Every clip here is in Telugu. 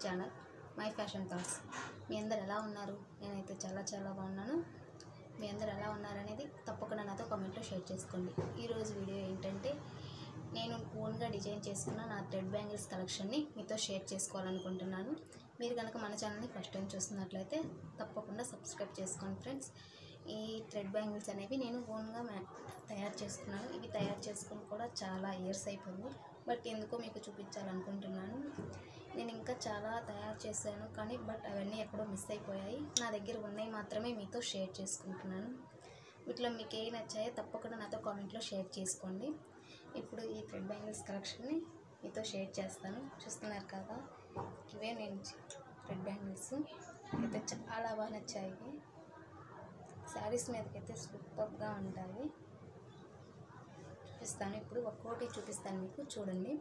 ఛానల్ మై ఫ్యాషన్ థాట్స్ మీ అందరు ఎలా ఉన్నారు నేనైతే చాలా చాలా బాగున్నాను మీ అందరు ఎలా ఉన్నారు అనేది తప్పకుండా నాతో కామెంట్లో షేర్ చేసుకోండి ఈరోజు వీడియో ఏంటంటే నేను ఓన్గా డిజైన్ చేసుకున్న నా థ్రెడ్ బ్యాంగిల్స్ కలెక్షన్ని మీతో షేర్ చేసుకోవాలనుకుంటున్నాను మీరు కనుక మన ఛానల్ని ఫస్ట్ టైం చూస్తున్నట్లయితే తప్పకుండా సబ్స్క్రైబ్ చేసుకోండి ఫ్రెండ్స్ ఈ థ్రెడ్ బ్యాంగిల్స్ అనేవి నేను ఓన్గా మ్యా తయారు చేసుకున్నాను ఇవి తయారు చేసుకుని కూడా చాలా ఇయర్స్ అయిపోయింది బట్ ఎందుకో మీకు చూపించాలనుకుంటున్నాను నేను ఇంకా చాలా తయారు చేశాను కానీ బట్ అవన్నీ ఎక్కడో మిస్ అయిపోయాయి నా దగ్గర ఉన్నాయి మాత్రమే మీతో షేర్ చేసుకుంటున్నాను వీటిలో మీకు ఏ నచ్చాయో తప్పకుండా నాతో కామెంట్లో షేర్ చేసుకోండి ఇప్పుడు ఈ థ్రెడ్ బ్యాంగిల్స్ కలెక్షన్ని మీతో షేర్ చేస్తాను చూస్తున్నారు కదా ఇవే నేను థ్రెడ్ బ్యాంగిల్స్ అయితే చాలా బాగా నచ్చాయి శారీస్ మీదకైతే సూపర్గా ఉంటాయి చూపిస్తాను ఇప్పుడు ఒక్కోటి చూపిస్తాను మీకు చూడండి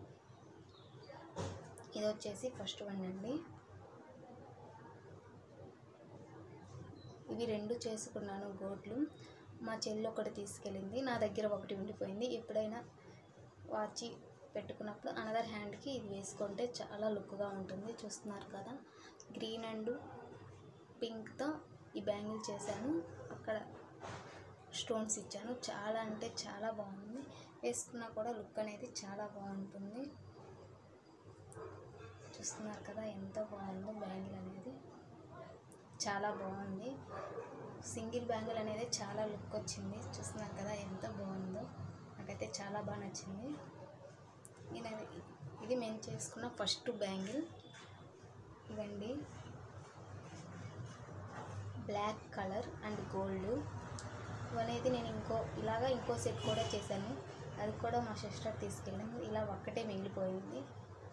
ఇది వచ్చేసి ఫస్ట్ వన్ అండి ఇవి రెండు చేసుకున్నాను గోట్లు మా చెల్లి ఒకటి తీసుకెళ్ళింది నా దగ్గర ఒకటి ఉండిపోయింది ఎప్పుడైనా వాచి పెట్టుకున్నప్పుడు అనదర్ హ్యాండ్కి ఇది వేసుకుంటే చాలా లుక్గా ఉంటుంది చూస్తున్నారు కదా గ్రీన్ అండ్ పింక్తో ఈ బ్యాంగిల్ చేశాను అక్కడ స్టోన్స్ ఇచ్చాను చాలా అంటే చాలా బాగుంది వేసుకున్నా కూడా లుక్ అనేది చాలా బాగుంటుంది చూస్తున్నారు కదా ఎంత బాగుందో బ్యాంగిల్ అనేది చాలా బాగుంది సింగిల్ బ్యాంగిల్ అనేది చాలా లుక్ వచ్చింది చూస్తున్నారు కదా ఎంత బాగుందో నాకైతే చాలా బాగా నచ్చింది నేను ఇది మేము చేసుకున్న ఫస్ట్ బ్యాంగిల్ ఇవండి బ్లాక్ కలర్ అండ్ గోల్డ్ అనేది నేను ఇంకో ఇలాగా ఇంకో సెట్ కూడా చేశాను అది కూడా మా సిస్టర్ తీసుకెళ్ళాను ఇలా ఒక్కటే మిగిలిపోయింది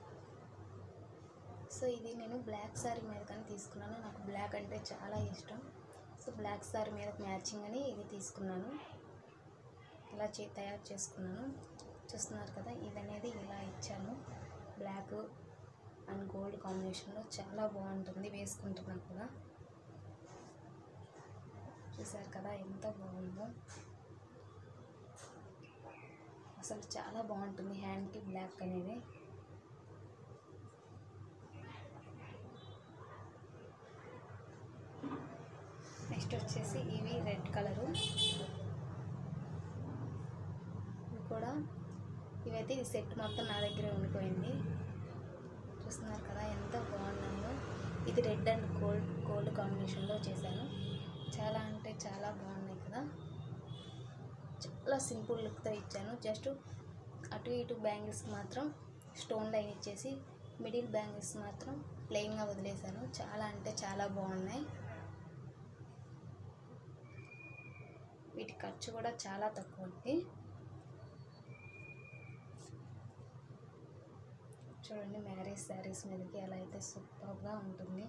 సో ఇది నేను బ్లాక్ శారీ మీద కానీ తీసుకున్నాను నాకు బ్లాక్ అంటే చాలా ఇష్టం సో బ్లాక్ శారీ మీద మ్యాచింగ్ అని ఇది తీసుకున్నాను ఇలా చే తయారు చేసుకున్నాను చూస్తున్నారు కదా ఇది అనేది ఇలా ఇచ్చాను బ్లాక్ అండ్ గోల్డ్ కాంబినేషన్లో చాలా బాగుంటుంది వేసుకుంటున్నా కూడా చూసారు కదా ఎంత బాగుందో అసలు చాలా బాగుంటుంది హ్యాండ్కి బ్లాక్ అనేది నెక్స్ట్ వచ్చేసి ఇవి రెడ్ కలరు ఇవి కూడా ఇవైతే ఈ సెట్ మొత్తం నా దగ్గర ఉండిపోయింది చూస్తున్నారు కదా ఎంత బాగున్నాయో ఇది రెడ్ అండ్ గోల్డ్ గోల్డ్ కాంబినేషన్లో చేశాను చాలా అంటే చాలా బాగున్నాయి కదా చాలా సింపుల్ లుక్తో ఇచ్చాను జస్ట్ అటు ఇటు బ్యాంగిల్స్ మాత్రం స్టోన్ లైన్ ఇచ్చేసి మిడిల్ బ్యాంగిల్స్ మాత్రం ప్లెయిన్గా వదిలేశాను చాలా అంటే చాలా బాగున్నాయి వీటి ఖర్చు కూడా చాలా తక్కువ ఉంది చూడండి మ్యారేజ్ శారీస్ మీదకి ఎలా అయితే సూపర్గా ఉంటుంది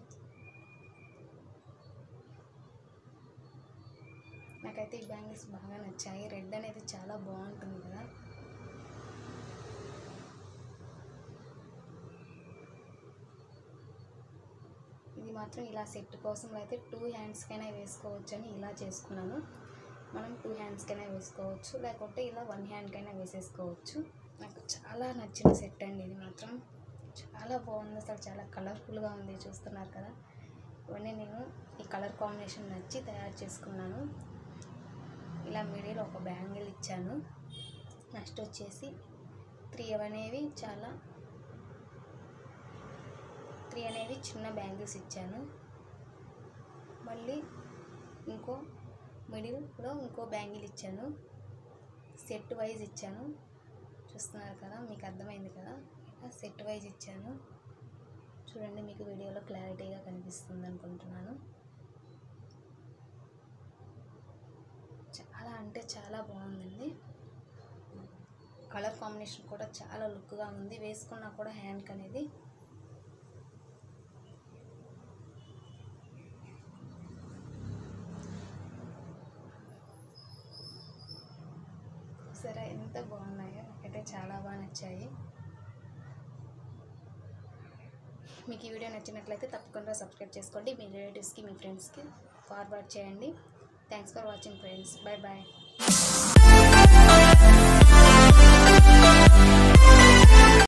నాకైతే ఈ బ్యాంగిల్స్ బాగా నచ్చాయి రెడ్ అనేది చాలా బాగుంటుంది కదా ఇది మాత్రం ఇలా సెట్ కోసం అయితే టూ హ్యాండ్స్కైనా వేసుకోవచ్చు అని ఇలా చేసుకున్నాను మనం టూ హ్యాండ్స్కైనా వేసుకోవచ్చు లేకుంటే ఇలా వన్ హ్యాండ్కైనా వేసేసుకోవచ్చు నాకు చాలా నచ్చిన సెట్ అండి ఇది మాత్రం చాలా బాగుంది అసలు చాలా కలర్ఫుల్గా ఉంది చూస్తున్నారు కదా ఇవన్నీ నేను ఈ కలర్ కాంబినేషన్ నచ్చి తయారు చేసుకున్నాను ఇలా మిడిల్ ఒక బ్యాంగిల్ ఇచ్చాను నెక్స్ట్ వచ్చేసి త్రీ అనేవి చాలా త్రీ అనేవి చిన్న బ్యాంగిల్స్ ఇచ్చాను మళ్ళీ ఇంకో మిడిల్లో ఇంకో బ్యాంగిల్ ఇచ్చాను సెట్ వైజ్ ఇచ్చాను చూస్తున్నారు కదా మీకు అర్థమైంది కదా ఇలా సెట్ వైజ్ ఇచ్చాను చూడండి మీకు వీడియోలో క్లారిటీగా కనిపిస్తుంది అనుకుంటున్నాను చాలా అంటే చాలా బాగుందండి కలర్ కాంబినేషన్ కూడా చాలా లుక్గా ఉంది వేసుకున్నా కూడా హ్యాండ్కి అనేది సరే ఎంత బాగున్నాయో నాకైతే చాలా బాగా నచ్చాయి మీకు ఈ వీడియో నచ్చినట్లయితే తప్పకుండా సబ్స్క్రైబ్ చేసుకోండి మీ రిలేటివ్స్కి మీ ఫ్రెండ్స్కి ఫార్వర్డ్ చేయండి thanks for watching friends bye bye